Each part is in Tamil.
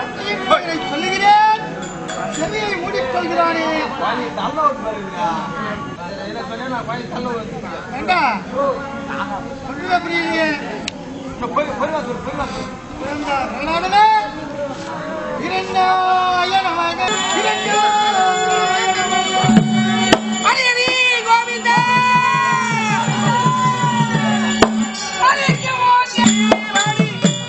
தந்தையின் பெயரை சொல்லுகிறேன் செவியை மூடிக்கொள்கிறானே ஏண்டா சொல்லுவ புரியலையே இந்த ரங்கநாதனே, இரண்டாய நமக, இரண்டாய நமக. ஹரி கோவிந்தா ஹரி ஹரி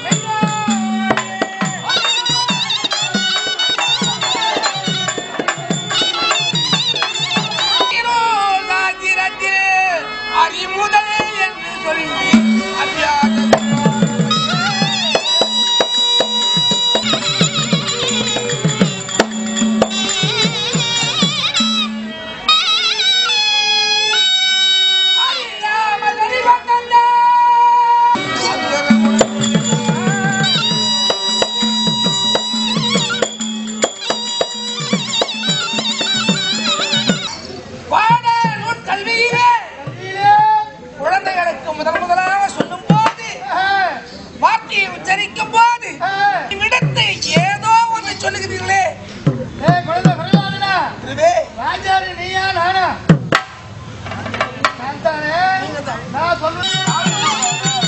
அறிமுதல் என்று சொல்லி அறியாத கல்வியிலே கல்வியிலே, குழந்தைகளுக்கு முதல் முதலாக சொல்லும் போது ஆஹ், வார்த்தையை உச்சரிக்கும் போது ஆஹ். விடத்தை ஏதோ ஒன்று சொல்லுகிறீர்களே ஏய், குழந்தை பிரகலாதனா, இதுவே ராஜாரு நீயா நானா நான் தானே நான் சொல்றேன்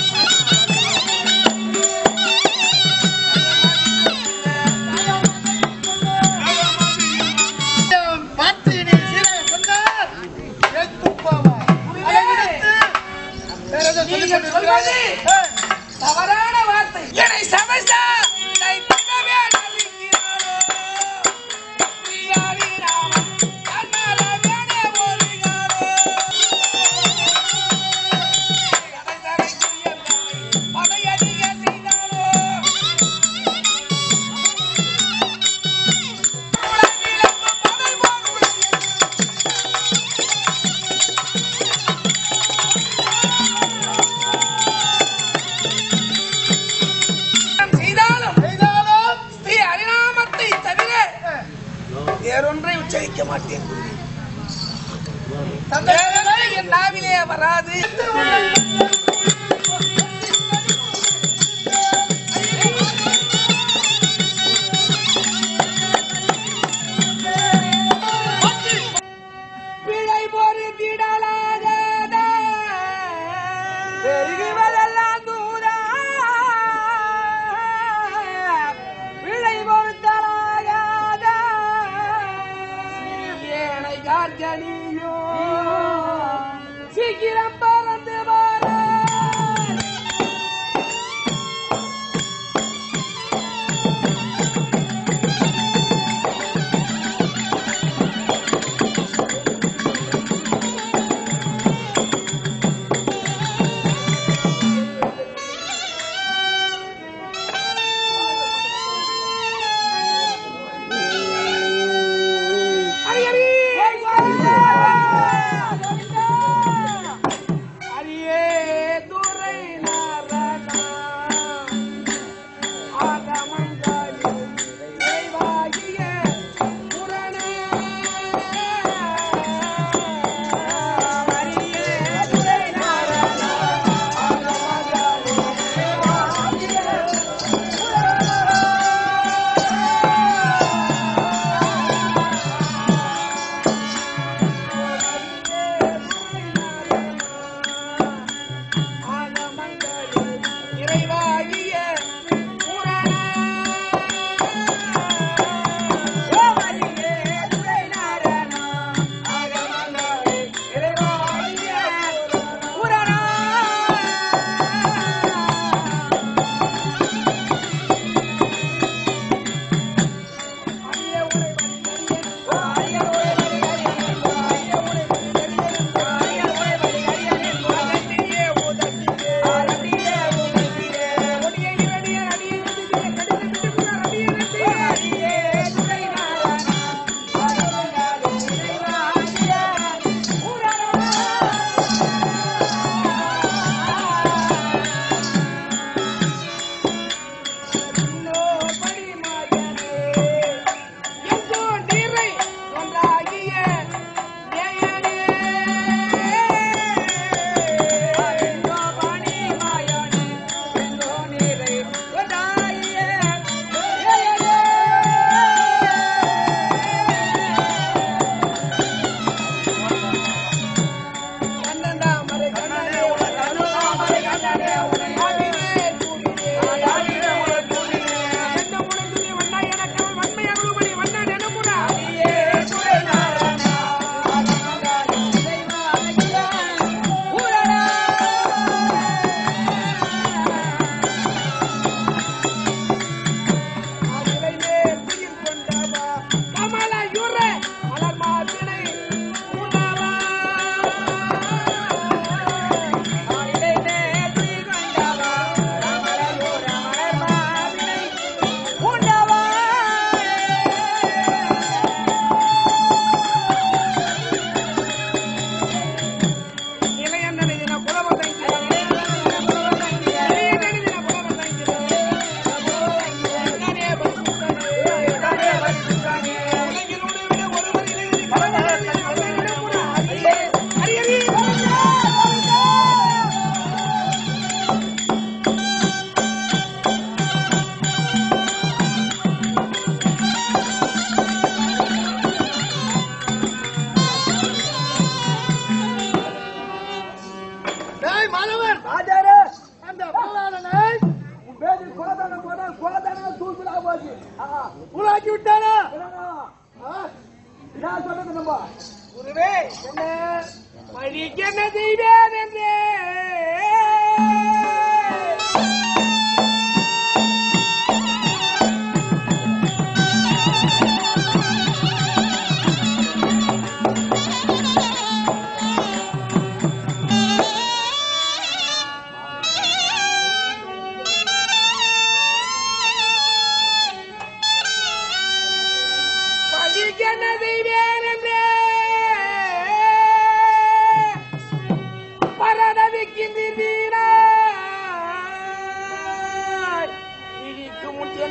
பார்த்து நீ சீரை சொன்னார் ஏத்துப்பாவா அதை விடுத்து வேற ஏதோ சொல்லிக் நீங்கள் கொண்டிருக்கிறாய். சொல்வது ஏய், தவறான வார்த்தை என்னை சமைத்தா என்னை தினமே நம்பிக்கிறாரோ. பிரியாணி ராமன் தன்னால வேணே ஓடுகிறாரோ. அதை தரை செய்யவில்லை, பதையடிய செய்தாரோ. உலகிழப்பு பதை போல் உலகம் செய்தாலும் செய்தாலும் ஸ்ரீ ஹரிநாமத்தை தவிர ஏய், வேறொன்றை உச்சரிக்க மாட்டேன் தந்தை வேறொன்று என் நாவிலே வராது பிழை பொறுத்திடலாகாத பெருகுவதெல்லாம் தூரா பிழை பொறுத்தலாகாத ஏனை கார்கனியோ சீக்கிரம் பறந்து வர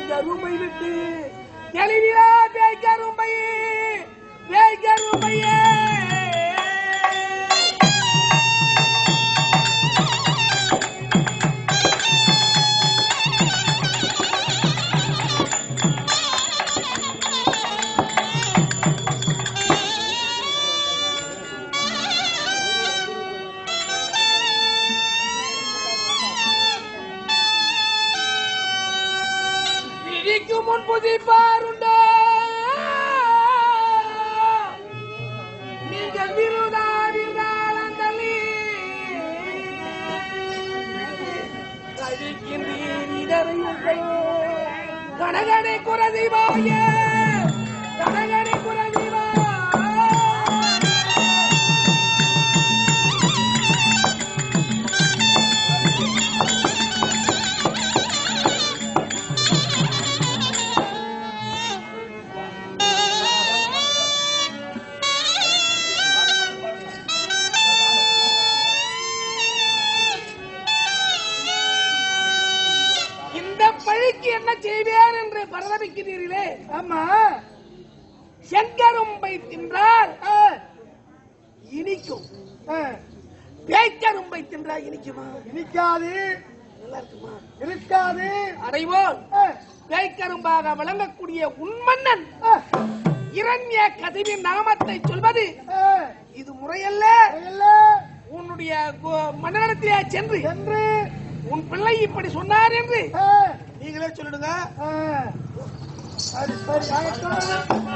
கருமை விட்டு தெளிவிலா பேய் கரும்பை பேய் கரும்பையே விழிக்கு முன் புதிப்பாருண்டோ நீங்கள் விருதாவிருந்தால் அந்தலி கழிக்கின்றீர் இதரையுங்கள் கனகனை குரதிவாய கனகனை குரதிவாய இந்த பழிக்கு என்ன செய்வேன் என்று பரதமிக்கிறீர்களே ஆமா செங்கரும்பை தின்றால் ஆ, இனிக்கும் ஆ, பேய்க்கரும்பை தின்றால் இனிக்குமா இனிக்காது நல்லா இருக்குமா இருக்காது அடைவோம் பேய்க்கரும்பாக விளங்கக்கூடிய உண்மன்னன் இரண்ய கதிவின் நாமத்தை சொல்வது இது முறையல்ல உன்னுடைய கு- மன்னனிடத்திலே சென்று சென்று உன் பிள்ளை இப்படி சொன்னார் என்று நீங்களே சொல்லிடுங்க சரி சரி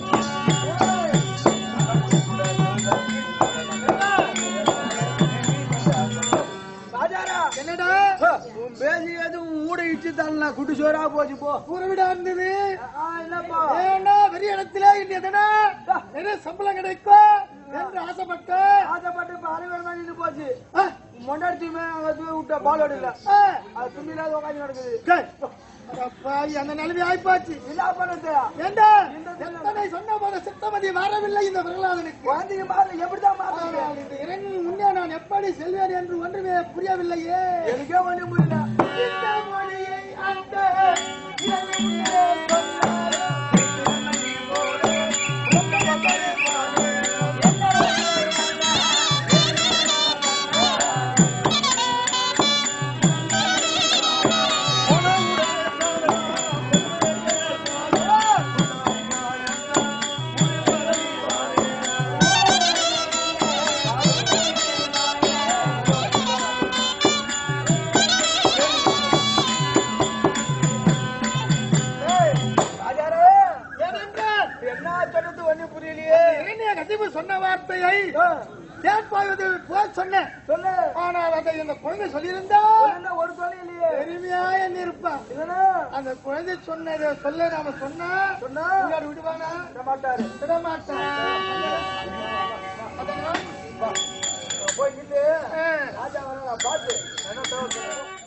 ராஜாரா என்னடா உன் பேசி எதுவும் ஊட இச்சு தரலாம் குட்டு சோறா போச்சு போ பூரவிடா இருந்தது ஆ, என்னப்பா ஏண்டா வெறிய இடத்துல இன்னதடா நிறைய சம்பளம் கிடைக்கும் என்று ஆசைப்பட்ட ஆசைப்பட்டு இப்ப அரைவேல தான் நின்று போச்சு ஆ, மொண்டாடிச்சுமே அங்க தூக்கி விட்ட பால் ஓடல ஆ, அது துணியிலாத உட்காந்து நடக்குது டேய், அட பாவி, அந்த நிலைமை ஆயிப்போச்சு என்ன பண்ணது ஏண்டா எத்தனை சொன்ன போத சித்தமதி வரவில்லை இந்த பிரகலாதனுக்கு குழந்தைங்க பாரு எப்படிதான் மாத்துறது ஆனால் இந்த இறைவன் முன்னே நான் எப்படி செல்வேன் என்று ஒன்றுமே புரியவில்லையே எனக்கே ஒண்ணும் புரியல இந்த மொழியை அந்த இறைவனே சொன்னாரே, திருமணி போலே, ரொம்ப மக்களே போலே, ஏய், ராஜாரே, ஏனென்றால் என்ன சொன்னது ஒண்ணும் புரியலையே இறைநிய கதிவு சொன்ன வார்த்தையை ஆ, தேர்ப்பாய்வதில் போய் சொன்னேன் சொல்லு ஆனால் அதை இந்த குழந்தை சொல்லியிருந்தா என்ன ஒரு தொலை இல்லையே பெருமையா என்ன இருப்பான் இதுனா அந்த குழந்தை சொன்னதை சொல்ல நாம சொன்னா சொன்னா முன்னாடி விடுவானா விட மாட்டாரு விட மாட்டான் போய்கிட்டு ஆ. ராஜா வர பார்த்து என்ன தகவல் சொல்லணும்